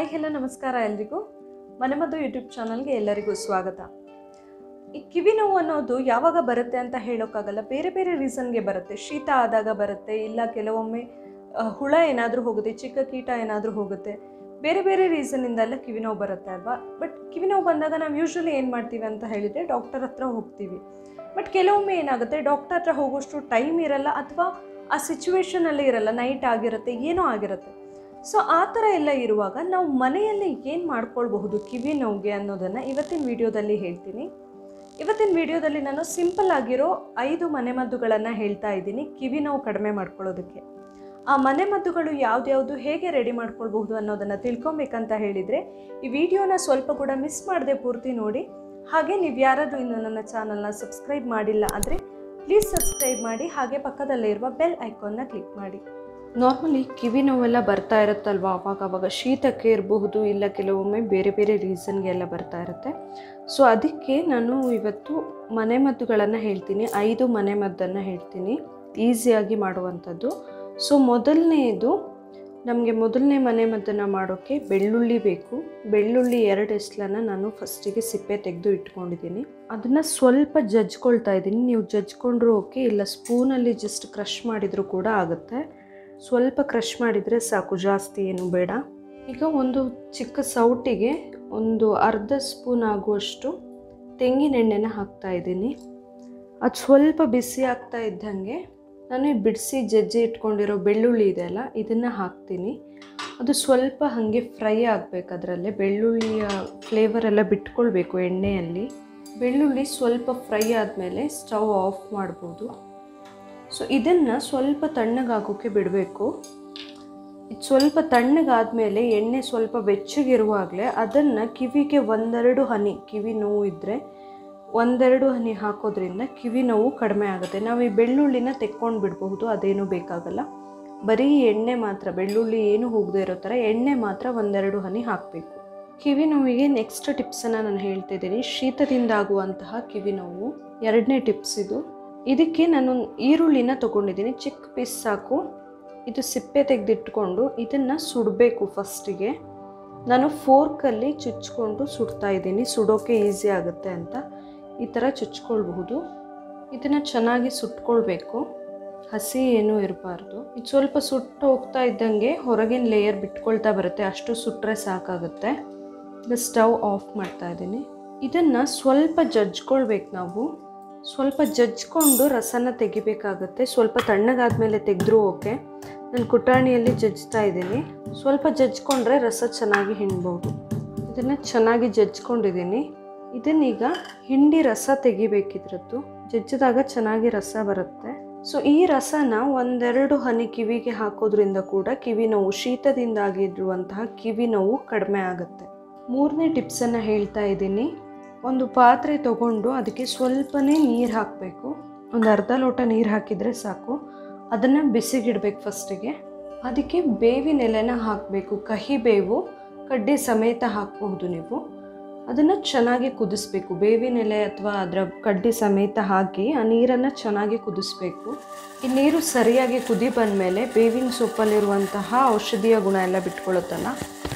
hi hello ನಮಸ್ಕಾರ ಎಲ್ರಿಗೂ ಮನೆಮದ್ದು ಯೂಟ್ಯೂಬ್ ಚಾನಲ್ಗೆ ಎಲ್ಲರಿಗೂ ಸ್ವಾಗತ ಈ ಕಿವಿ ನೋವು ಅನ್ನೋದು ಯಾವಾಗ ಬರುತ್ತೆ ಅಂತ ಹೇಳೋಕ್ಕಾಗಲ್ಲ ಬೇರೆ ಬೇರೆ ರೀಸನ್ಗೆ ಬರುತ್ತೆ ಶೀತ ಆದಾಗ ಬರುತ್ತೆ ಇಲ್ಲ ಕೆಲವೊಮ್ಮೆ ಆ, ಹುಳ ಏನಾದರೂ ಹೋಗುತ್ತೆ ಚಿಕ್ಕ ಕೀಟ ಏನಾದರೂ ಹೋಗುತ್ತೆ ಬೇರೆ ಬೇರೆ ರೀಸನ್ನಿಂದೆಲ್ಲ ಕಿವಿ ನೋವು ಬರುತ್ತೆ ಅಲ್ವಾ ಬಟ್ ಕಿವಿ ನೋವು ಬಂದಾಗ ನಾವು ಯೂಶ್ವಲಿ ಏನು ಮಾಡ್ತೀವಿ ಅಂತ ಹೇಳಿದರೆ ಡಾಕ್ಟರ್ ಹತ್ರ ಹೋಗ್ತೀವಿ ಬಟ್ ಕೆಲವೊಮ್ಮೆ ಏನಾಗುತ್ತೆ ಡಾಕ್ಟರ್ ಹತ್ರ ಹೋಗೋಷ್ಟು ಟೈಮ್ ಇರಲ್ಲ ಅಥವಾ ಆ ಸಿಚುವೇಶನಲ್ಲಿ ಇರಲ್ಲ ನೈಟ್ ಆಗಿರುತ್ತೆ ಏನೋ ಆಗಿರುತ್ತೆ ಸೊ ಆ ಥರ ಎಲ್ಲ ಇರುವಾಗ ನಾವು ಮನೆಯಲ್ಲಿ ಏನು ಮಾಡ್ಕೊಳ್ಬಹುದು ಕಿವಿ ನೋವಿಗೆ ಅನ್ನೋದನ್ನು ಇವತ್ತಿನ ವಿಡಿಯೋದಲ್ಲಿ ಹೇಳ್ತೀನಿ ಇವತ್ತಿನ ವಿಡಿಯೋದಲ್ಲಿ ನಾನು ಸಿಂಪಲ್ ಆಗಿರೋ ಐದು ಮನೆಮದ್ದುಗಳನ್ನು ಹೇಳ್ತಾ ಇದ್ದೀನಿ ಕಿವಿ ನೋವು ಕಡಿಮೆ ಮಾಡ್ಕೊಳ್ಳೋದಕ್ಕೆ ಆ ಮನೆಮದ್ದುಗಳು ಯಾವ್ದ್ಯಾವುದು ಹೇಗೆ ರೆಡಿ ಮಾಡ್ಕೊಳ್ಬಹುದು ಅನ್ನೋದನ್ನು ತಿಳ್ಕೊಬೇಕಂತ ಹೇಳಿದರೆ ಈ ವಿಡಿಯೋನ ಸ್ವಲ್ಪ ಕೂಡ ಮಿಸ್ ಮಾಡದೆ ಪೂರ್ತಿ ನೋಡಿ ಹಾಗೆ ನೀವು ಯಾರಾದರೂ ಇನ್ನು ನನ್ನ ಚಾನಲ್ನ ಸಬ್ಸ್ಕ್ರೈಬ್ ಮಾಡಿಲ್ಲ ಅಂದರೆ ಪ್ಲೀಸ್ ಸಬ್ಸ್ಕ್ರೈಬ್ ಮಾಡಿ ಹಾಗೆ ಪಕ್ಕದಲ್ಲೇ ಇರುವ ಬೆಲ್ ಐಕಾನ್ನ ಕ್ಲಿಕ್ ಮಾಡಿ ನಾರ್ಮಲಿ ಕಿವಿ ನೋವೆಲ್ಲ ಬರ್ತಾ ಇರುತ್ತಲ್ವ ಅವಾಗ ಅವಾಗ ಶೀತಕ್ಕೆ ಇರಬಹುದು ಇಲ್ಲ ಕೆಲವೊಮ್ಮೆ ಬೇರೆ ಬೇರೆ ರೀಸನ್ಗೆ ಎಲ್ಲ ಬರ್ತಾ ಇರುತ್ತೆ ಸೊ ಅದಕ್ಕೆ ನಾನು ಇವತ್ತು ಮನೆಮದ್ದುಗಳನ್ನು ಹೇಳ್ತೀನಿ ಐದು ಮನೆಮದ್ದನ್ನು ಹೇಳ್ತೀನಿ ಈಸಿಯಾಗಿ ಮಾಡುವಂಥದ್ದು ಸೊ ಮೊದಲನೆಯದು ನಮಗೆ ಮೊದಲನೇ ಮನೆಮದ್ದನ್ನು ಮಾಡೋಕ್ಕೆ ಬೆಳ್ಳುಳ್ಳಿ ಬೇಕು ಬೆಳ್ಳುಳ್ಳಿ ಎರಡು ಎಸ್ಲನ್ನು ನಾನು ಫಸ್ಟಿಗೆ ಸಿಪ್ಪೆ ತೆಗೆದು ಇಟ್ಕೊಂಡಿದ್ದೀನಿ ಅದನ್ನು ಸ್ವಲ್ಪ ಜಜ್ಕೊಳ್ತಾ ಇದ್ದೀನಿ ನೀವು ಜಜ್ಕೊಂಡ್ರೂ ಓಕೆ ಇಲ್ಲ ಸ್ಪೂನಲ್ಲಿ ಜಸ್ಟ್ ಕ್ರಷ್ ಮಾಡಿದರೂ ಕೂಡ ಆಗುತ್ತೆ ಸ್ವಲ್ಪ ಕ್ರಷ್ ಮಾಡಿದರೆ ಸಾಕು ಜಾಸ್ತಿ ಏನು ಬೇಡ ಈಗ ಒಂದು ಚಿಕ್ಕ ಸೌಟಿಗೆ ಒಂದು ಅರ್ಧ ಸ್ಪೂನ್ ಆಗುವಷ್ಟು ತೆಂಗಿನೆಣ್ಣೆನ ಹಾಕ್ತಾ ಇದ್ದೀನಿ ಅದು ಸ್ವಲ್ಪ ಬಿಸಿ ಆಗ್ತಾ ಇದ್ದಂಗೆ ನಾನು ಈ ಬಿಡಿಸಿ ಜಜ್ಜಿ ಇಟ್ಕೊಂಡಿರೋ ಬೆಳ್ಳುಳ್ಳಿ ಇದೆಯಲ್ಲ ಇದನ್ನು ಹಾಕ್ತೀನಿ ಅದು ಸ್ವಲ್ಪ ಹಾಗೆ ಫ್ರೈ ಆಗಬೇಕು ಅದರಲ್ಲೇ ಬೆಳ್ಳುಳ್ಳಿಯ ಫ್ಲೇವರ್ ಎಲ್ಲ ಬಿಟ್ಕೊಳ್ಬೇಕು ಎಣ್ಣೆಯಲ್ಲಿ ಬೆಳ್ಳುಳ್ಳಿ ಸ್ವಲ್ಪ ಫ್ರೈ ಆದಮೇಲೆ ಸ್ಟವ್ ಆಫ್ ಮಾಡ್ಬೋದು ಸೊ ಇದನ್ನು ಸ್ವಲ್ಪ ತಣ್ಣಗಾಗೋಕ್ಕೆ ಬಿಡಬೇಕು ಇದು ಸ್ವಲ್ಪ ತಣ್ಣಗಾದ್ಮೇಲೆ ಎಣ್ಣೆ ಸ್ವಲ್ಪ ಬೆಚ್ಚಗಿರುವಾಗಲೇ ಅದನ್ನು ಕಿವಿಗೆ ಒಂದೆರಡು ಹನಿ ಕಿವಿ ನೋವು ಇದ್ದರೆ ಒಂದೆರಡು ಹನಿ ಹಾಕೋದ್ರಿಂದ ಕಿವಿ ನೋವು ಕಡಿಮೆ ಆಗುತ್ತೆ ನಾವು ಈ ಬೆಳ್ಳುಳ್ಳಿನ ತೆಕ್ಕೊಂಡು ಬಿಡಬಹುದು ಅದೇನೂ ಬೇಕಾಗಲ್ಲ ಬರೀ ಎಣ್ಣೆ ಮಾತ್ರ ಬೆಳ್ಳುಳ್ಳಿ ಏನು ಹೋಗದೆ ಇರೋ ಥರ ಎಣ್ಣೆ ಮಾತ್ರ ಒಂದೆರಡು ಹನಿ ಹಾಕಬೇಕು ಕಿವಿ ನೋವಿಗೆ ನೆಕ್ಸ್ಟ್ ಟಿಪ್ಸನ್ನು ನಾನು ಹೇಳ್ತಿದ್ದೀನಿ ಶೀತದಿಂದ ಆಗುವಂತಹ ಕಿವಿ ನೋವು ಎರಡನೇ ಟಿಪ್ಸ್ ಇದು ಇದಕ್ಕೆ ನಾನು ಈರುಳ್ಳಿನ ತೊಗೊಂಡಿದ್ದೀನಿ ಚಿಕ್ಕ ಪೀಸ್ ಸಾಕು ಇದು ಸಿಪ್ಪೆ ತೆಗೆದಿಟ್ಕೊಂಡು ಇದನ್ನು ಸುಡಬೇಕು ಫಸ್ಟಿಗೆ ನಾನು ಫೋರ್ಕಲ್ಲಿ ಚುಚ್ಕೊಂಡು ಸುಡ್ತಾ ಇದ್ದೀನಿ ಸುಡೋಕ್ಕೆ ಈಸಿ ಆಗುತ್ತೆ ಅಂತ ಈ ಥರ ಚುಚ್ಕೊಳ್ಬಹುದು ಇದನ್ನು ಚೆನ್ನಾಗಿ ಸುಟ್ಕೊಳ್ಬೇಕು ಹಸಿ ಏನೂ ಇರಬಾರ್ದು ಇದು ಸ್ವಲ್ಪ ಸುಟ್ಟು ಹೋಗ್ತಾ ಇದ್ದಂಗೆ ಹೊರಗಿನ ಲೇಯರ್ ಬಿಟ್ಕೊಳ್ತಾ ಬರುತ್ತೆ ಅಷ್ಟು ಸುಟ್ಟರೆ ಸಾಕಾಗುತ್ತೆ ಈಗ ಸ್ಟವ್ ಆಫ್ ಮಾಡ್ತಾ ಇದ್ದೀನಿ ಇದನ್ನು ಸ್ವಲ್ಪ ಜಜ್ಕೊಳ್ಬೇಕು ನಾವು ಸ್ವಲ್ಪ ಜಜ್ಕೊಂಡು ರಸನ ತೆಗಿಬೇಕಾಗತ್ತೆ ಸ್ವಲ್ಪ ತಣ್ಣಗಾದ್ಮೇಲೆ ತೆಗೆದ್ರೂ ಓಕೆ ನಾನು ಕುಟಾಣಿಯಲ್ಲಿ ಜಜ್ತಾ ಇದ್ದೀನಿ ಸ್ವಲ್ಪ ಜಜ್ಕೊಂಡ್ರೆ ರಸ ಚೆನ್ನಾಗಿ ಹಿಂಡ್ಬೋದು ಇದನ್ನು ಚೆನ್ನಾಗಿ ಜಜ್ಕೊಂಡಿದ್ದೀನಿ ಇದನ್ನೀಗ ಹಿಂಡಿ ರಸ ತೆಗಿಬೇಕಿದ್ರದ್ದು ಜಜ್ಜಿದಾಗ ಚೆನ್ನಾಗಿ ರಸ ಬರುತ್ತೆ ಸೊ ಈ ರಸನ ಒಂದೆರಡು ಹನಿ ಕಿವಿಗೆ ಹಾಕೋದ್ರಿಂದ ಕೂಡ ಕಿವಿ ನೋವು ಶೀತದಿಂದ ಆಗಿರುವಂತಹ ಕಿವಿ ನೋವು ಕಡಿಮೆ ಆಗುತ್ತೆ ಮೂರನೇ ಟಿಪ್ಸನ್ನು ಹೇಳ್ತಾ ಇದ್ದೀನಿ ಒಂದು ಪಾತ್ರೆ ತಗೊಂಡು ಅದಕ್ಕೆ ಸ್ವಲ್ಪನೇ ನೀರು ಹಾಕಬೇಕು ಒಂದು ಅರ್ಧ ಲೋಟ ನೀರು ಹಾಕಿದರೆ ಸಾಕು ಅದನ್ನು ಬಿಸಿಗಿಡಬೇಕು ಫಸ್ಟಿಗೆ ಅದಕ್ಕೆ ಬೇವಿನ ಎಲೆನ ಹಾಕಬೇಕು ಕಹಿ ಬೇವು ಕಡ್ಡಿ ಸಮೇತ ಹಾಕಬಹುದು ನೀವು ಅದನ್ನು ಚೆನ್ನಾಗಿ ಕುದಿಸ್ಬೇಕು ಬೇವಿನ ಎಲೆ ಅಥವಾ ಅದರ ಕಡ್ಡಿ ಸಮೇತ ಹಾಕಿ ಆ ನೀರನ್ನು ಚೆನ್ನಾಗಿ ಕುದಿಸ್ಬೇಕು ಈ ನೀರು ಸರಿಯಾಗಿ ಕುದಿ ಬಂದಮೇಲೆ ಬೇವಿನ ಸೊಪ್ಪಲ್ಲಿರುವಂತಹ ಔಷಧೀಯ ಗುಣ ಎಲ್ಲ ಬಿಟ್ಕೊಳ್ಳುತ್ತಲ್ಲ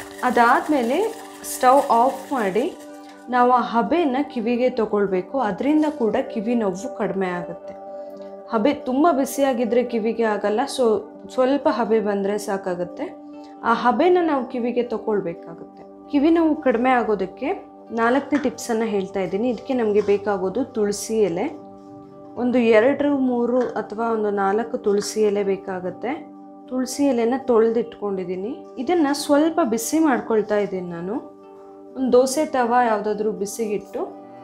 ಅದಾದಮೇಲೆ ಸ್ಟವ್ ಆಫ್ ಮಾಡಿ ನಾವು ಆ ಹಬೆನ ಕಿವಿಗೆ ತಗೊಳ್ಬೇಕು ಅದರಿಂದ ಕೂಡ ಕಿವಿ ನೋವು ಕಡಿಮೆ ಆಗುತ್ತೆ ಹಬೆ ತುಂಬ ಬಿಸಿಯಾಗಿದ್ದರೆ ಕಿವಿಗೆ ಆಗಲ್ಲ ಸೊ ಸ್ವಲ್ಪ ಹಬೆ ಬಂದರೆ ಸಾಕಾಗುತ್ತೆ ಆ ಹಬೆನ ನಾವು ಕಿವಿಗೆ ತಗೊಳ್ಬೇಕಾಗುತ್ತೆ ಕಿವಿ ನೋವು ಕಡಿಮೆ ಆಗೋದಕ್ಕೆ ನಾಲ್ಕನೇ ಟಿಪ್ಸನ್ನು ಹೇಳ್ತಾ ಇದ್ದೀನಿ ಇದಕ್ಕೆ ನಮಗೆ ಬೇಕಾಗೋದು ತುಳಸಿ ಎಲೆ ಒಂದು ಎರಡು ಮೂರು ಅಥವಾ ಒಂದು ನಾಲ್ಕು ತುಳಸಿ ಎಲೆ ಬೇಕಾಗುತ್ತೆ ತುಳಸಿ ಎಲೆನ ತೊಳೆದಿಟ್ಕೊಂಡಿದ್ದೀನಿ ಇದನ್ನು ಸ್ವಲ್ಪ ಬಿಸಿ ಮಾಡ್ಕೊಳ್ತಾ ಇದ್ದೀನಿ ನಾನು ಒಂದು ದೋಸೆ ತವ ಯಾವುದಾದ್ರೂ ಬಿಸಿಗಿಟ್ಟು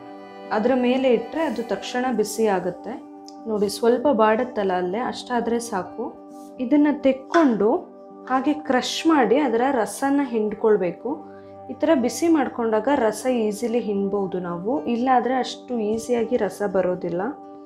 ಅದರ ಮೇಲೆ ಇಟ್ಟರೆ ಅದು ತಕ್ಷಣ ಬಿಸಿ ಆಗುತ್ತೆ ನೋಡಿ ಸ್ವಲ್ಪ ಬಾಡುತ್ತಲ್ಲ ಅಲ್ಲೇ ಅಷ್ಟಾದರೆ ಸಾಕು ಇದನ್ನು ತೆಕ್ಕೊಂಡು ಹಾಗೆ ಕ್ರಷ್ ಮಾಡಿ ಅದರ ರಸನ ಹಿಂಡ್ಕೊಳ್ಬೇಕು ಈ ಥರ ಬಿಸಿ ಮಾಡ್ಕೊಂಡಾಗ ರಸ ಈಸಿಲಿ ಹಿಂಡ್ಬೋದು ನಾವು ಇಲ್ಲಾದರೆ ಅಷ್ಟು ಈಸಿಯಾಗಿ ರಸ ಬರೋದಿಲ್ಲ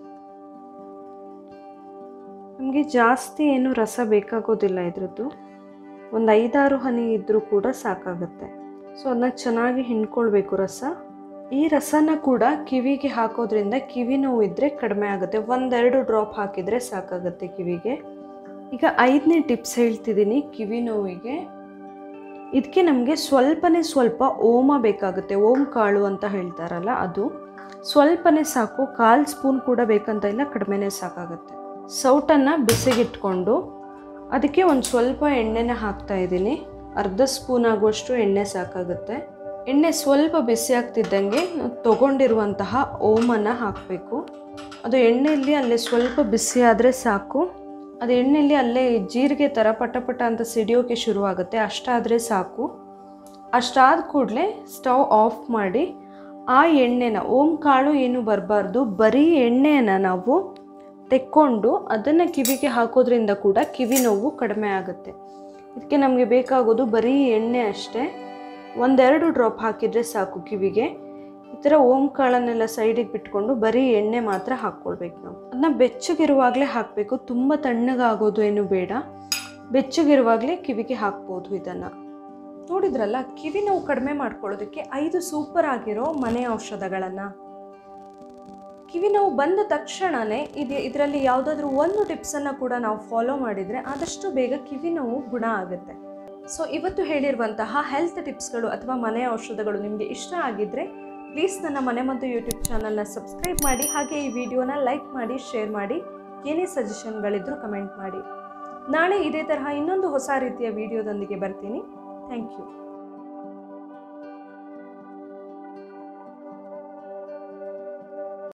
ನಮಗೆ ಜಾಸ್ತಿ ಏನು ರಸ ಬೇಕಾಗೋದಿಲ್ಲ ಇದ್ರದ್ದು ಒಂದು ಐದಾರು ಹನಿ ಇದ್ದರೂ ಕೂಡ ಸಾಕಾಗುತ್ತೆ ಸೊ ಅದನ್ನ ಚೆನ್ನಾಗಿ ಹಿಂಡ್ಕೊಳ್ಬೇಕು ರಸ ಈ ರಸನ ಕೂಡ ಕಿವಿಗೆ ಹಾಕೋದ್ರಿಂದ ಕಿವಿ ನೋವು ಇದ್ದರೆ ಕಡಿಮೆ ಆಗುತ್ತೆ ಒಂದೆರಡು ಡ್ರಾಪ್ ಹಾಕಿದರೆ ಸಾಕಾಗುತ್ತೆ ಕಿವಿಗೆ ಈಗ ಐದನೇ ಟಿಪ್ಸ್ ಹೇಳ್ತಿದ್ದೀನಿ ಕಿವಿ ನೋವಿಗೆ ಇದಕ್ಕೆ ನಮಗೆ ಸ್ವಲ್ಪನೇ ಸ್ವಲ್ಪ ಓಮ ಬೇಕಾಗುತ್ತೆ ಓಂ ಕಾಳು ಅಂತ ಹೇಳ್ತಾರಲ್ಲ ಅದು ಸ್ವಲ್ಪನೇ ಸಾಕು ಕಾಲು ಸ್ಪೂನ್ ಕೂಡ ಬೇಕಂತ ಇಲ್ಲ ಕಡಿಮೆನೇ ಸಾಕಾಗುತ್ತೆ ಸೌಟನ್ನು ಬಿಸಿಗಿಟ್ಕೊಂಡು ಅದಕ್ಕೆ ಒಂದು ಸ್ವಲ್ಪ ಎಣ್ಣೆನ ಹಾಕ್ತಾ ಇದ್ದೀನಿ ಅರ್ಧ ಸ್ಪೂನ್ ಆಗುವಷ್ಟು ಎಣ್ಣೆ ಸಾಕಾಗುತ್ತೆ ಎಣ್ಣೆ ಸ್ವಲ್ಪ ಬಿಸಿ ಆಗ್ತಿದ್ದಂಗೆ ನಾವು ತೊಗೊಂಡಿರುವಂತಹ ಓಮನ ಹಾಕಬೇಕು ಅದು ಎಣ್ಣೆಯಲ್ಲಿ ಅಲ್ಲೇ ಸ್ವಲ್ಪ ಬಿಸಿ ಆದರೆ ಸಾಕು ಅದು ಎಣ್ಣೆಯಲ್ಲಿ ಅಲ್ಲೇ ಜೀರಿಗೆ ಥರ ಪಟ ಪಟ ಅಂತ ಸಿಡಿಯೋಕೆ ಶುರುವಾಗುತ್ತೆ ಅಷ್ಟಾದರೆ ಸಾಕು ಅಷ್ಟಾದ ಕೂಡಲೇ ಸ್ಟವ್ ಆಫ್ ಮಾಡಿ ಆ ಎಣ್ಣೆನ ಓಂ ಕಾಳು ಏನು ಬರಬಾರ್ದು ಬರೀ ಎಣ್ಣೆನ ನಾವು ತೆಕ್ಕೊಂಡು ಅದನ್ನು ಕಿವಿಗೆ ಹಾಕೋದ್ರಿಂದ ಕೂಡ ಕಿವಿ ನೋವು ಕಡಿಮೆ ಆಗುತ್ತೆ ಇದಕ್ಕೆ ನಮಗೆ ಬೇಕಾಗೋದು ಬರೀ ಎಣ್ಣೆ ಅಷ್ಟೇ ಒಂದೆರಡು ಡ್ರಾಪ್ ಹಾಕಿದರೆ ಸಾಕು ಕಿವಿಗೆ ಈ ಥರ ಓಂ ಕಾಳನ್ನೆಲ್ಲ ಸೈಡಿಗೆ ಬಿಟ್ಕೊಂಡು ಬರೀ ಎಣ್ಣೆ ಮಾತ್ರ ಹಾಕ್ಕೊಳ್ಬೇಕು ನಾವು ಅದನ್ನ ಬೆಚ್ಚಗಿರುವಾಗಲೇ ಹಾಕಬೇಕು ತುಂಬ ತಣ್ಣಗಾಗೋದು ಏನು ಬೇಡ ಬೆಚ್ಚಗಿರುವಾಗಲೇ ಕಿವಿಗೆ ಹಾಕ್ಬೋದು ಇದನ್ನು ನೋಡಿದ್ರಲ್ಲ ಕಿವಿ ನೋವು ಕಡಿಮೆ ಮಾಡ್ಕೊಳ್ಳೋದಕ್ಕೆ ಐದು ಸೂಪರ್ ಆಗಿರೋ ಮನೆ ಔಷಧಗಳನ್ನು ಕಿವಿ ನೋವು ಬಂದ ತಕ್ಷಣವೇ ಇದು ಇದರಲ್ಲಿ ಯಾವುದಾದ್ರೂ ಒಂದು ಟಿಪ್ಸನ್ನು ಕೂಡ ನಾವು ಫಾಲೋ ಮಾಡಿದರೆ ಆದಷ್ಟು ಬೇಗ ಕಿವಿ ನೋವು ಗುಣ ಆಗುತ್ತೆ ಸೊ ಇವತ್ತು ಹೇಳಿರುವಂತಹ ಹೆಲ್ತ್ ಟಿಪ್ಸ್ಗಳು ಅಥವಾ ಮನೆ ಔಷಧಗಳು ನಿಮಗೆ ಇಷ್ಟ ಆಗಿದ್ದರೆ ಪ್ಲೀಸ್ ನನ್ನ ಮನೆ ಮತ್ತು ಯೂಟ್ಯೂಬ್ ಚಾನಲ್ನ ಸಬ್ಸ್ಕ್ರೈಬ್ ಮಾಡಿ ಹಾಗೆ ಈ ವಿಡಿಯೋನ ಲೈಕ್ ಮಾಡಿ ಶೇರ್ ಮಾಡಿ ಏನೇ ಸಜೆಷನ್ಗಳಿದ್ರೂ ಕಮೆಂಟ್ ಮಾಡಿ ನಾಳೆ ಇದೇ ತರಹ ಇನ್ನೊಂದು ಹೊಸ ರೀತಿಯ ವಿಡಿಯೋದೊಂದಿಗೆ ಬರ್ತೀನಿ ಥ್ಯಾಂಕ್ ಯು